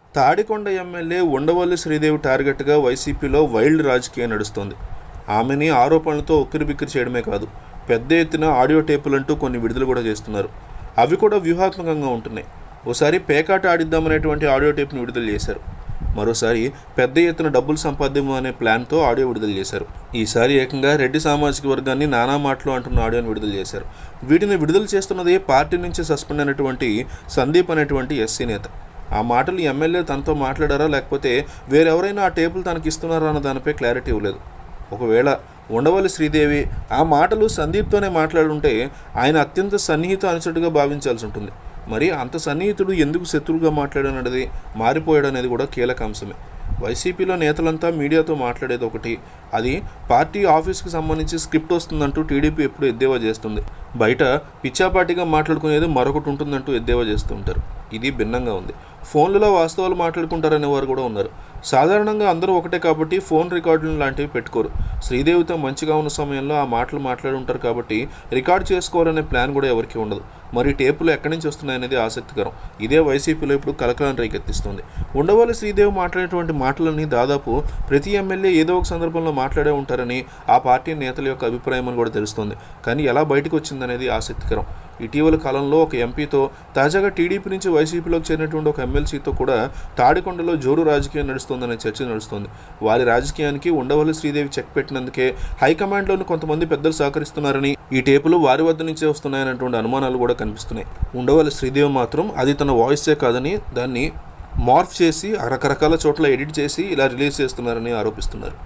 Tadikonda MLA Undavalli Sridevi టార్గెట్గా వైసీపీలో wild రాజకీయం నడుస్తోంది ఆమెని ఆరోపణలతో ఉక్కిరిబిక్కిరి చేయడమే కాదు పెద్ద ఎత్తున ఆడియో టేపులంటూ కొన్ని విడుదల కూడా చేస్తున్నారు అవి కూడా వ్యూహాత్మకంగా ఉంటున్నాయి ఓసారి పేకాట ఆడిద్దామనేటువంటి ఆడియో టేప్ను విడుదల చేశారు మరోసారి పెద్ద ఎత్తున డబ్బులు సంపాద్యము అనే ప్లాన్తో ఆడియో విడుదల చేశారు ఈసారి ఏకంగా రెడ్డి సామాజిక వర్గాన్ని నానా మాటలు అంటున్న ఆడియోని విడుదల చేశారు వీటిని విడుదల చేస్తున్నది పార్టీ నుంచి సస్పెండ్ అయినటువంటి సందీప్ అనేటువంటి ఎస్సీ నేత ఆ మాటలు ఎమ్మెల్యే తనతో మాట్లాడారా లేకపోతే వేరెవరైనా ఆ టేపులు తనకి ఇస్తున్నారా అన్న దానిపై క్లారిటీ ఇవ్వలేదు ఒకవేళ ఉండవల్లి శ్రీదేవి ఆ మాటలు సందీప్తోనే మాట్లాడుంటే ఆయన అత్యంత సన్నిహిత అనుచరుడుగా భావించాల్సి ఉంటుంది మరి అంత సన్నిహితుడు ఎందుకు శత్రువుగా మాట్లాడనన్నది మారిపోయాడు అనేది కూడా కీలక అంశమే వైసీపీలో నేతలంతా మీడియాతో మాట్లాడేది ఒకటి అది పార్టీ ఆఫీస్కి సంబంధించి స్క్రిప్ట్ వస్తుందంటూ టీడీపీ ఎప్పుడు ఎద్దేవా చేస్తుంది బయట పిచ్చాపాటిగా మాట్లాడుకునేది మరొకటి ఉంటుందంటూ ఎద్దేవా చేస్తూ ఉంటారు ఇది భిన్నంగా ఉంది ఫోన్లలో వాస్తవాలు మాట్లాడుకుంటారనే వారు కూడా ఉన్నారు సాధారణంగా అందరూ ఒకటే కాబట్టి ఫోన్ రికార్డులు లాంటివి పెట్టుకోరు శ్రీదేవితో మంచిగా ఉన్న సమయంలో ఆ మాటలు మాట్లాడి ఉంటారు కాబట్టి రికార్డ్ చేసుకోవాలనే ప్లాన్ కూడా ఎవరికి ఉండదు మరి టేపులు ఎక్కడి నుంచి వస్తున్నాయనేది ఆసక్తికరం ఇదే వైసీపీలో ఇప్పుడు కలకలం రేకెత్తిస్తుంది ఉండవల్లి శ్రీదేవి మాట్లాడేటువంటి మాటలన్నీ దాదాపు ప్రతి ఎమ్మెల్యే ఏదో ఒక సందర్భంలో మాట్లాడే ఉంటారని ఆ పార్టీ నేతల యొక్క అభిప్రాయం అని కూడా తెలుస్తుంది కానీ ఎలా బయటకు వచ్చిందనేది ఆసక్తికరం ఇటీవల కాలంలో ఒక ఎంపీతో తాజాగా టీడీపీ నుంచి వైసీపీలోకి చేరినటువంటి ఒక ఎమ్మెల్సీతో కూడా తాడికొండలో జోరు రాజకీయం నడుస్తోందనే చర్చ నడుస్తోంది వారి రాజకీయానికి ఉండవల్లి శ్రీదేవి చెక్ పెట్టినందుకే హైకమాండ్లోని కొంతమంది పెద్దలు సహకరిస్తున్నారని ఈ టేపులు వారి వద్ద నుంచే వస్తున్నాయనేటువంటి అనుమానాలు కూడా కనిపిస్తున్నాయి ఉండవల్లి శ్రీదేవి మాత్రం అది తన వాయిసే కాదని దాన్ని మార్ఫ్ చేసి రకరకాల చోట్ల ఎడిట్ చేసి ఇలా రిలీజ్ చేస్తున్నారని ఆరోపిస్తున్నారు